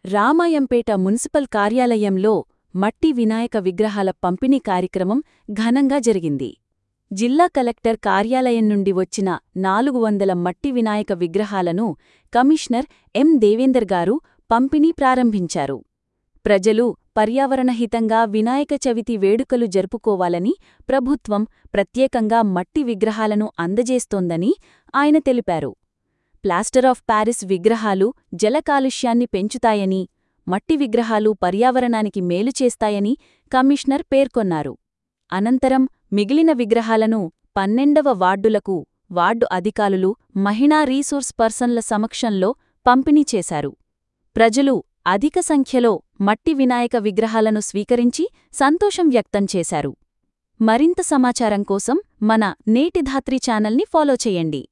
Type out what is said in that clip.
Ramayampet municipal కార్యాలయంలో మట్టి వినాయక విగ్రహాల పంపిణీ కార్యక్రమం ఘనంగా జరిగింది జిల్లా కలెక్టర్ కార్యాలయం నుండి వచ్చిన నాలుగు వందల మట్టి వినాయక విగ్రహాలను కమిషనర్ ఎం దేవేందర్ గారు పంపిణీ ప్రారంభించారు ప్రజలు పర్యావరణహితంగా వినాయక చవితి వేడుకలు జరుపుకోవాలని ప్రభుత్వం ప్రత్యేకంగా మట్టి విగ్రహాలను అందజేస్తోందని ఆయన తెలిపారు ప్లాస్టర్ ఆఫ్ ప్యారిస్ విగ్రహాలు జల కాలుష్యాన్ని పెంచుతాయని మట్టి విగ్రహాలు పర్యావరణానికి మేలు చేస్తాయని కమిషనర్ పేర్కొన్నారు అనంతరం మిగిలిన విగ్రహాలను పన్నెండవ వార్డులకు వార్డు అధికారులు మహిళా రీసోర్స్ పర్సన్ల సమక్షంలో పంపిణీ చేశారు ప్రజలు అధిక సంఖ్యలో మట్టి వినాయక విగ్రహాలను స్వీకరించి సంతోషం వ్యక్తం చేశారు మరింత సమాచారం కోసం మన నేటి ధాత్రి ఛానల్ని ఫాలో చేయండి